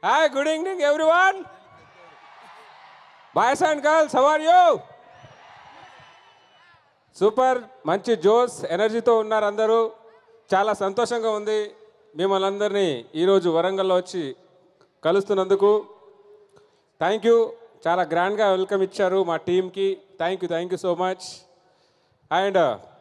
Hi, good evening, everyone. Boys and girls, how are you? Super మంచి జోస్ ఎనర్జీతో ఉన్నారు అందరూ చాలా సంతోషంగా ఉంది మిమ్మల్ని అందరినీ ఈరోజు వరంగల్లో వచ్చి కలుస్తున్నందుకు థ్యాంక్ యూ చాలా గ్రాండ్గా వెల్కమ్ ఇచ్చారు మా టీంకి thank you thank you so much and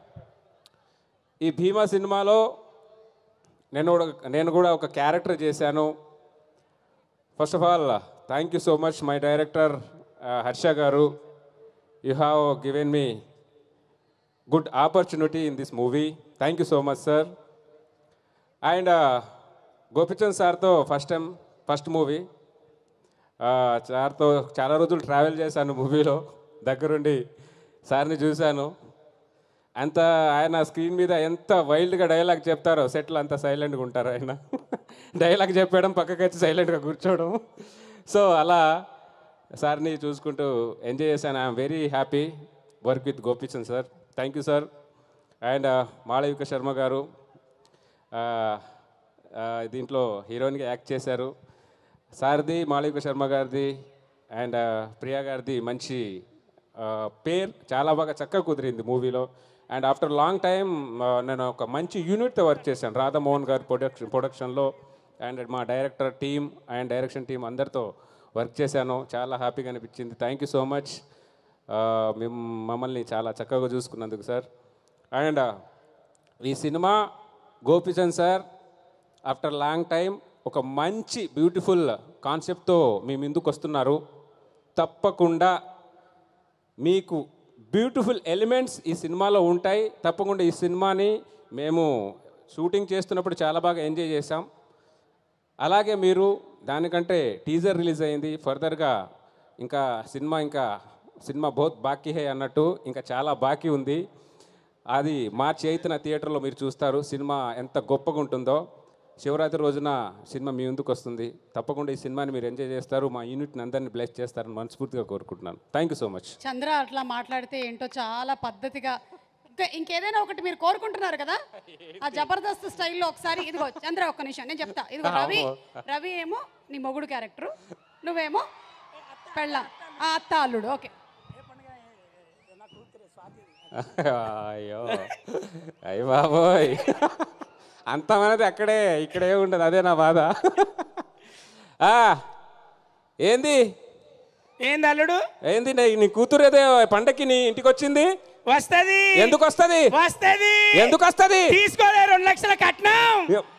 ఈ భీమా సినిమాలో నేను కూడా నేను కూడా ఒక క్యారెక్టర్ చేశాను first of all thank you so much my director Harsha garu you have given me good opportunity in this movie thank you so much sir and Gopichand సార్తో first time first movie సార్తో చాలా రోజులు ట్రావెల్ చేశాను మూవీలో దగ్గరుండి సార్ని చూశాను అంత ఆయన స్క్రీన్ మీద ఎంత వైల్డ్గా డైలాగ్ చెప్తారో సెట్లు అంత సైలెంట్గా ఉంటారు ఆయన డైలాగ్ చెప్పడం పక్కకి వచ్చి సైలెంట్గా కూర్చోవడం సో అలా సార్ని చూసుకుంటూ ఎంజాయ్ చేశాను I'm very happy work with Gopichand sir thank you sir and Malavika Sharma garu ఆ, ఆ, దీంట్లో హీరోయిన్గా యాక్ట్ చేశారు సార్ది మాళవిక శర్మ గారిది అండ్ ప్రియా గారిది మంచి ఆ, పేరు చాలా బాగా చక్కగా కుదిరింది మూవీలో అండ్ ఆఫ్టర్ లాంగ్ టైం నేను ఒక మంచి యూనిట్తో వర్క్ చేశాను రాధామోహన్ గారి ప్రొడక్షన్ ప్రొడక్షన్లో అండ్ మా director team and direction team అందరితో వర్క్ చేశాను చాలా హ్యాపీగా అనిపించింది థ్యాంక్ యూ సో మచ్ మేము మమ్మల్ని చాలా చక్కగా చూసుకున్నందుకు సార్ అండ్ ఈ సినిమా Gopichand sir after long time ఒక మంచి బ్యూటిఫుల్ కాన్సెప్ట్తో మీ ముందుకు వస్తున్నారు తప్పకుండా మీకు బ్యూటిఫుల్ ఎలిమెంట్స్ ఈ సినిమాలో ఉంటాయి తప్పకుండా ఈ సినిమాని మేము షూటింగ్ చేస్తున్నప్పుడు చాలా బాగా ఎంజాయ్ చేసాం అలాగే మీరు దానికంటే టీజర్ రిలీజ్ అయింది ఫర్దర్గా ఇంకా సినిమా ఇంకా సినిమా బహుత్ బాకీ హే అన్నట్టు ఇంకా చాలా బాకీ ఉంది అది మార్చి ఎయిత్న థియేటర్లో మీరు చూస్తారు సినిమా ఎంత గొప్పగా ఉంటుందో శివరాత్రి రోజున సినిమా మీ ముందుకు వస్తుంది తప్పకుండా ఈ సినిమాని మీరు ఎంజాయ్ చేస్తారు మా యూనిట్ని అందరినీ బ్లెస్ చేస్తారని మనస్ఫూర్తిగా కోరుకుంటున్నాను thank you so much Chandra అట్లా మాట్లాడితే ఏంటో చాలా పద్ధతిగా ఇంకా ఇంకేదైనా ఒకటి మీరు కోరుకుంటున్నారు కదా ఆ జబర్దస్త్ స్టైల్లో ఒకసారి ఇదిగో చంద్ర ఒక్క నిమిషం నేను చెప్తా ఇదిగో రవి రవి ఏమో నీ మొగుడు క్యారెక్టర్ నువ్వేమో పెళ్ళాం ఆ అత్త అల్లుడు ఓకే అయ్యో అయ్య బాబోయ్ అంతమనేది అక్కడే ఇక్కడే ఉండదు అదే నా బాధ ఆ, ఏంది ఏంది అల్లుడు ఏంది నీ- నీ కూతురు ఏదో పండక్కి నీ ఇంటికి వచ్చింది వస్తది ఎందుకు వస్తుంది వస్తది ఎందుకు వస్తుంది తీసుకోలే రెండు లక్షల కట్నం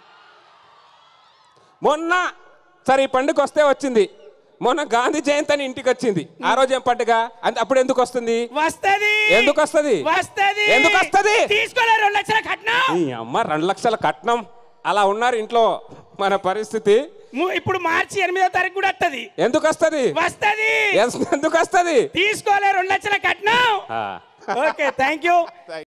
మొన్న సరే ఈ పండుగ వస్తే వచ్చింది మొన్న గాంధీ జయంతి అని ఇంటికి వచ్చింది ఆ రోజు ఏం పండుగ అంత అప్పుడు ఎందుకు వస్తుంది వస్తది ఎందుకు వస్తది వస్తది ఎందుకు వస్తది తీసుకోలే రెండు లక్షల కట్నం ఈ అమ్మ రెండు లక్షల కట్నం అలా ఉన్నారు ఇంట్లో మన పరిస్థితి ము- ఇప్పుడు మార్చి ఎనిమిదో తారీఖు కూడా వస్తది ఎందుకు వస్తుంది వస్తది ఎందుకు వస్తుంది తీసుకోలే రెండు లక్షల కట్నం ఆ. Okay thank you